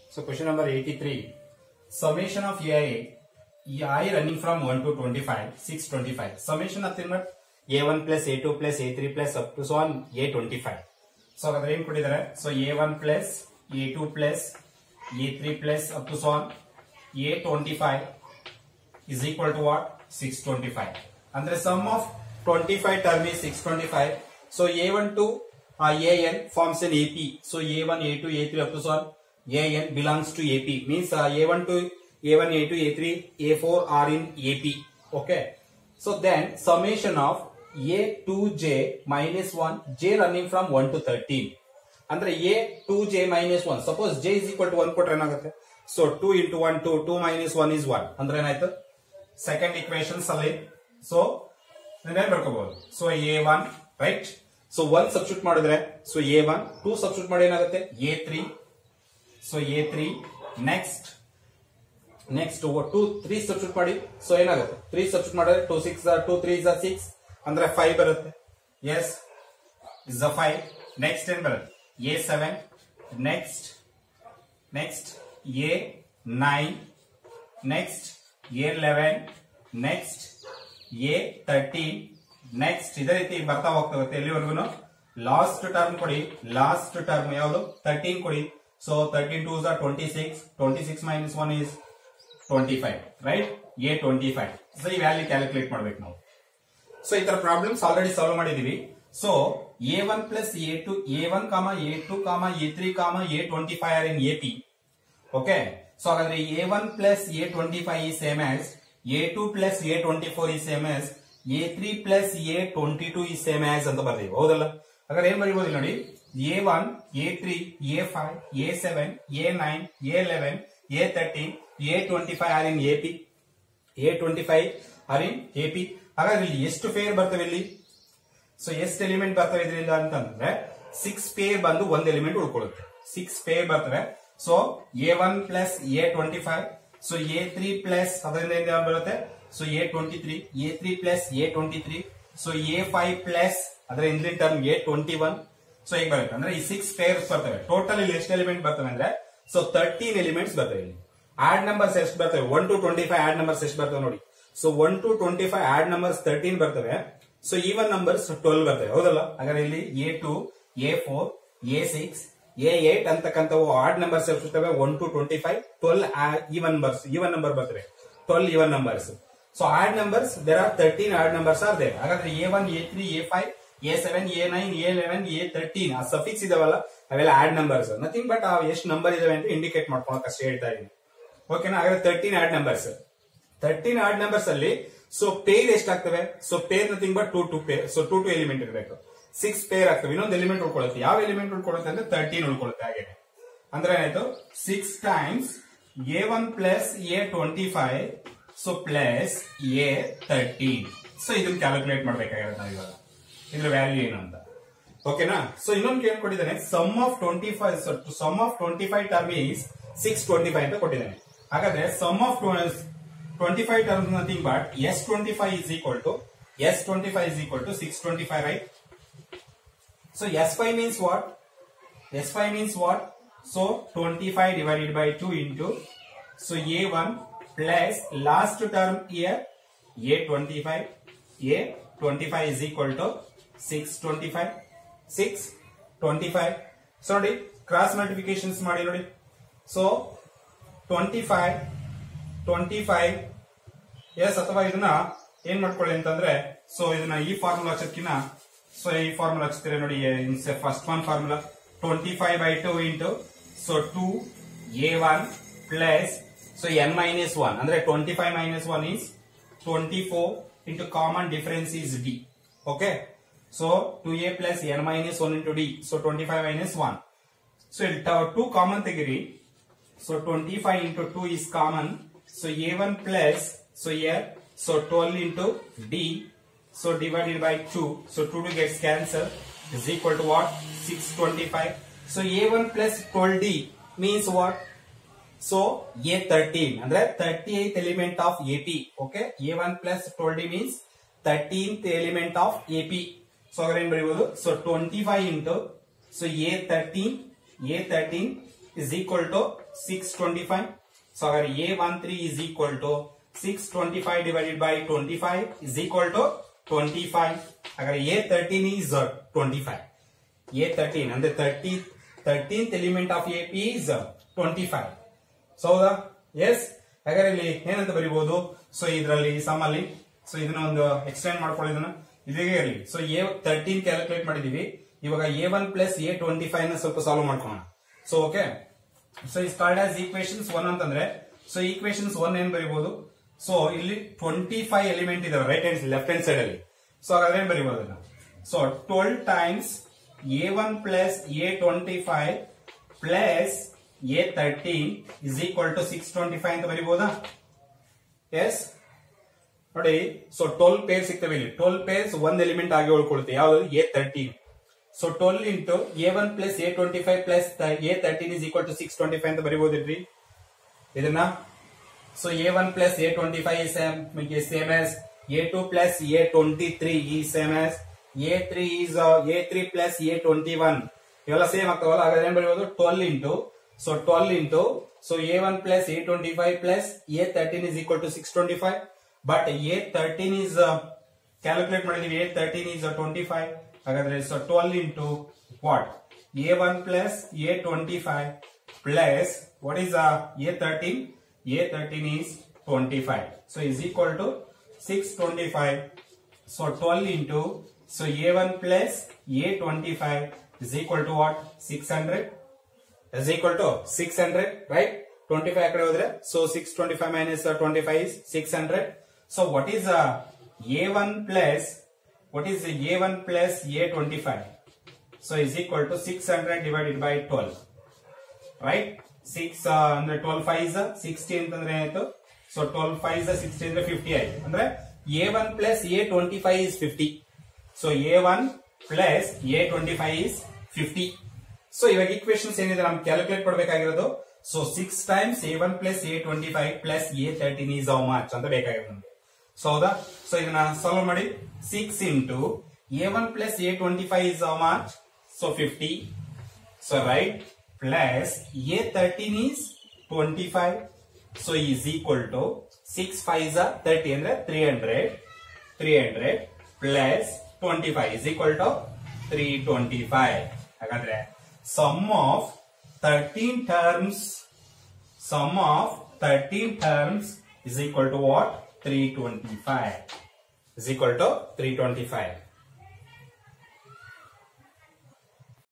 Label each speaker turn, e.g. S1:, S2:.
S1: So question number 83. Summation of AI, I running from 1 to 25, 625. Summation nothing but A1 plus A2 plus A3 plus up to so on A25. So ಹಾಗಾದ್ರೆ ಏನ್ ಕೊಟ್ಟಿದ್ದಾರೆ so A one plus A two plus A three plus up to soon A twenty five is equal to what? 625. ಅಂದ್ರೆ sum of 25 term is 625. So A1 to uh, AN forms an AP. So A1, A2, A3 up to so on AN belongs to AP. Means uh, A1 to A1, A2, A3, A4 are in AP. Okay. So then summation of A to J minus 1, J running from 1 to 13. ಅಂದ್ರೆ A two J minus one suppose J is equal to one ಕೊಟ್ರೆ ಏನಾಗುತ್ತೆ so two into one to two minus one is one ಅಂದ್ರೆ ಏನಾಯ್ತು second equations ಅಲ್ಲಿ so ನೀವೇನ್ ಬರ್ಕೋಬಹುದು so A one right so one substitute ಮಾಡಿದ್ರೆ so A one two substitute ಮಾಡಿ ಏನಾಗುತ್ತೆ A three so A three next next two three substitute ಮಾಡಿ so ಏನಾಗುತ್ತೆ ತ್ರೀ ಸಬ್ಸ್ಟಿಟ್ಯೂಟ್ ಮಾಡಿದ್ರೆ two six two three six ಅಂದ್ರೆ five ಬರುತ್ತೆ S is A five next ಏನ್ ಬರುತ್ತೆ A seven next next A nine next A eleven next A thirteen next ಇದೇ ರೀತಿ ಬರ್ತಾ ಹೋಗ್ತಾ ಎಲ್ಲಿವರೆಗೂ ಲಾಸ್ಟ್ ಟರ್ಮ್ ಕೊಡಿ ಲಾಸ್ಟ್ ಟರ್ಮ್ ಯಾವುದು ತರ್ಟೀನ್ ಕೊಡಿ so thirteen two twenty six twenty six minus one is twenty five right A twenty five so ಈ value calculate ಮಾಡ್ಬೇಕು ನಾವು ಸೊ ಈ ತರ ಪ್ರಾಬ್ಲಮ್ಸ್ ಆಲ್ರೆಡಿ ಸಾಲ್ವ್ ಮಾಡಿದೀವಿ so A one plus A two A one comma A two comma A three comma A twenty five are in A P okay so ಹಾಗಾದ್ರೆ A one plus A twenty five ಈ same as A two plus A twenty four ಈ same as A three plus A twenty two ಈ same as ಅಂತ ಬರ್ತೀವಿ ಹೌದಲ್ಲ ಹಾಗಾದ್ರೆ ಏನ್ ಬರೀಬಹುದು ನೋಡಿ A one A three A five A seven A nine A eleven A thirteen A twenty five are in A P A twenty five are in A P ಹಾಗಾದ್ರೆ ಇಲ್ಲಿ ಎಷ್ಟು ಫೇರ್ ಬರ್ತವೆ ಇಲ್ಲಿ ಸೊ ಎಷ್ಟು ಎಲಿಮೆಂಟ್ ಬರ್ತವೆ ಇದರಿಂದ ಅಂತಂದ್ರೆ six pair ಬಂದು ಒಂದ್ ಎಲಿಮೆಂಟ್ ಉಳ್ಕೊಳ್ಳುತ್ತೆ ಸಿಕ್ಸ್ ಪೇರ್ ಬರ್ತವೆ so A one plus A twenty five so A three plus ಅದರಿಂದ ಏನ್ ಬರುತ್ತೆ so A twenty three A three plus A twenty three so A five plus ಅದರ ಇಂದಿನ term A twenty one so ಹೇಗೆ ಬರುತ್ತೆ ಅಂದ್ರೆ ಈ ಸಿಕ್ಸ್ ಪೇರ್ಸ್ ಬರ್ತವೆ ಟೋಟಲ್ ಇಲ್ಲಿ ಎಷ್ಟು ಎಲಿಮೆಂಟ್ ಬರ್ತವೆ ಅಂದ್ರೆ ಸೊ ತರ್ಟೀನ್ ಎಲಿಮೆಂಟ್ಸ್ ಬರ್ತವೆ ಇಲ್ಲಿ ಆಡ್ ನಂಬರ್ಸ್ ಎಷ್ಟು ಬರ್ತವೆ one to twenty five odd numbers ಎಷ್ಟು ಬರ್ತವೆ ನೋಡಿ so one to twenty five odd numbers thirteen ಬರ್ತವೆ ಸೊ ಈವನ್ ನಂಬರ್ಸ್ ಟ್ವೆಲ್ ಬರ್ತವೆ ಹೌದಲ್ಲ ಹಾಗಾದ್ರೆ ಇಲ್ಲಿ A two A four A six A eight ಅಂತಕ್ಕಂಥವು ಆಡ್ ನಂಬರ್ಸ್ ಎಷ್ಟಿರ್ತವೆ one to twenty five twelve even numbers even number ಬರ್ತವೆ twelve even numbers so odd numbers there are thirteen odd numbers are there ಹಾಗಾದ್ರೆ A one A three A five A seven A nine A eleven A thirteen ಆ ಸಫಿಕ್ಸ್ ಇದಾವಲ್ಲ ಅವೆಲ್ಲ odd numbers nothing but ಎಷ್ಟು number ಇದಾವೆ ಅಂತ indicate ಮಾಡ್ಕೊಳಕ್ ಅಷ್ಟೇ ಹೇಳ್ತಾ ಇದೀನಿ ಓಕೆನಾ ಹಾಗಾದ್ರೆ thirteen odd numbers thirteen odd numbers ಅಲ್ಲಿ ಸೊ ಪೇರ್ ಎಷ್ಟಾಗ್ತವೆ so pair nothing but two to pair so two to element ಇರಬೇಕು ಸಿಕ್ಸ್ ಪೇರ್ ಆಗ್ತವೆ ಇನ್ನೊಂದು ಎಲಿಮೆಂಟ್ ಉಳ್ಕೊಳ್ಳುತ್ತೆ ಯಾವ ಎಲಿಮೆಂಟ್ ಉಳ್ಕೊಳ್ಳುತ್ತೆ ಅಂದ್ರೆ ತರ್ಟೀನ್ ಉಳ್ಕೊಳ್ಳುತ್ತೆ ಹಾಗೆ ಅಂದ್ರೆ ಏನಾಯ್ತು six times A one plus A twenty five so plus A thirteen so ಇದನ್ನ ಕ್ಯಾಲ್ಕುಲೇಟ್ ಮಾಡ್ಬೇಕಾಗಿರುತ್ತೆ ನಾವು ಇವಾಗ ಇದ್ರ ವ್ಯಾಲ್ಯೂ ಏನು ಅಂತ ಓಕೆನಾ ಸೊ ಇನ್ನೊಂದು ಕೇಳ್ಕೊಟ್ಟಿದ್ದಾನೆ sum of twenty five sum of twenty five term is six twenty five ಅಂತ ಕೊಟ್ಟಿದ್ದಾನೆ ಹಾಗಾದ್ರೆ sum of twenty five terms nothing but S twenty five is equal to S twenty five is equal to six twenty five right so S five means what S five means what so twenty five divided by two into so A one plus last term here A twenty five A twenty five is equal to six twenty five six twenty five so ನೋಡಿ cross multiplications ಮಾಡಿ ನೋಡಿ so twenty five twenty five S ಅಥವಾ ಇದನ್ನ ಏನ್ ಮಾಡ್ಕೊಳ್ಳಿ ಅಂತಂದ್ರೆ so ಇದನ್ನ ಈ ಫಾರ್ಮುಲಾ ಹಚ್ಚೋದ್ಕಿನ್ನ ಸೊ ಈ ಫಾರ್ಮುಲಾ ಹಚ್ತೀರ ನೋಡಿ first one formula twenty five by two into so two A one plus so N minus one ಅಂದ್ರೆ twenty five minus one is twenty four into common difference is D okay so two A plus N minus one into D so twenty five minus one so ಇಲ್ಲಿ two common ತೆಗಿರಿ so twenty five into two is common so A one plus so uh so twelve into D so divided by two so two two gets cancel is equal to what six twenty five so A one plus twelve D means what so A thirteen ಅಂದ್ರೆ thirteenth element of A P okay A one plus twelve D means thirteenth element of A P so ಹಾಗಾದ್ರೆ ಏನ್ ಬರೀಬಹುದು so twenty five into so A thirteen A thirteen is equal to 625. So our A13 is equal to 625 divided by 25 is equal to 25. Agar A13 is uh, 25. A13 and the 30, 13th element of AP is uh, 25. So ಹೌದಾ yes ಹಾಗಾದ್ರೆ ಇಲ್ಲಿ ಏನಂತ ಬರಿಬಹುದು so ಇದರಲ್ಲಿ sum ಅಲ್ಲಿ so ಇದನ್ನ ಒಂದು extend ಮಾಡ್ಕೊಳ್ಳಿ ಇದನ್ನ ಇದೇ ಇರಲಿ ಸೊ ಎ ತರ್ಟೀನ್ ಕ್ಯಾಲ್ಕುಲೇಟ್ ಮಾಡಿದೀವಿ ಇವಾಗ a one plus A twenty five ನ ಸ್ವಲ್ಪ ಸಾಲ್ವ್ ಮಾಡ್ಕೊಳ್ಳೋಣ so okay so is called as equations one ಅಂತಂದ್ರೆ ಸೊ ಈಕ್ವೇಶನ್ಸ್ ಒನ್ ಏನ್ ಬರಿಬಹುದು ಸೊ ಇಲ್ಲಿ ಟ್ವೆಂಟಿ ಫೈವ್ ಎಲಿಮೆಂಟ್ ಇದಾವೆ right hand left hand side ಅಲ್ಲಿ ಸೊ ಹಾಗಾದ್ರೆ ಏನ್ ಬರಿಬಹುದು ಅದನ್ನ so twelve times A one plus A twenty five plus A thirteen is equal to six twenty five ಅಂತ ಬರಿಬಹುದಾ ಎಸ್ ನೋಡಿ ಸೊ ಟ್ವೆಲ್ ಪೇರ್ ಸಿಗ್ತವೆ ಇಲ್ಲಿ ಟ್ವೆಲ್ ಪೇರ್ಸ್ ಒಂದ್ ಎಲಿಮೆಂಟ್ ಆಗಿ ಉಳ್ಕೊಳುತ್ತೆ ಯಾವ್ದು a thirteen so twelve into a one plus A twenty five plus A thirteen is equal to six twenty five ಅಂತ ಬರಿಬಹುದಿಲ್ರಿ ಇದನ್ನ so A one plus A twenty five same same as A two plus A twenty three ಈ same as A three is a three plus A twenty one ಇವೆಲ್ಲ same ಆಗ್ತಾವಲ್ಲ ಹಾಗಾದ್ರೆ ಏನ್ ಬರೀಬಹುದು twelve into so twelve into so A one plus A twenty five plus A thirteen is equal to six twenty five but a thirteen is calculate ಮಾಡಿದೀವಿ a thirteen is twenty five ಹಾಗಾದ್ರೆ so twelve into what a one plus A twenty five plus what is a thirteen A thirteen is twenty five so is equal to six twenty five So 12 into, so A1 plus A25 is equal to what? 600 is equal to 600, right? 25 ಆ ಕಡೆ ಹೋದ್ರೆ, so 625 minus uh, 25 is 600. So what is uh, A1 plus, what is the A1 plus A25? So is equal to 600 divided by 12. Right six ಅಂದ್ರೆ twelve five is sixty ಅಂತಂದ್ರೆ ಏನಾಯ್ತು so twelve five is sixty ಅಂದ್ರೆ fifty ಆಯ್ತು ಅಂದ್ರೆ a one plus A twenty five is fifty so A one plus A twenty five is fifty so ಇವಾಗ equations ಏನಿದೆ ನಮ್ಗೆ calculate ಮಾಡಬೇಕಾಗಿರೋದು so six times A one plus A twenty five plus A thirteen is how much ಅಂತ ಬೇಕಾಗಿರೋದು ನಮ್ಗೆ so ಹೌದಾ so ಇದನ್ನ solve ಮಾಡಿ six into a one plus A twenty five is how much so fifty So right plus A13 is 25. So is equal to 6 5s are 30 ಅಂದ್ರೆ 300. 300 plus 25 is equal to 325. ಹಾಗಾದ್ರೆ sum of 13 terms sum of 13 terms is equal to what? 325 is equal to 325.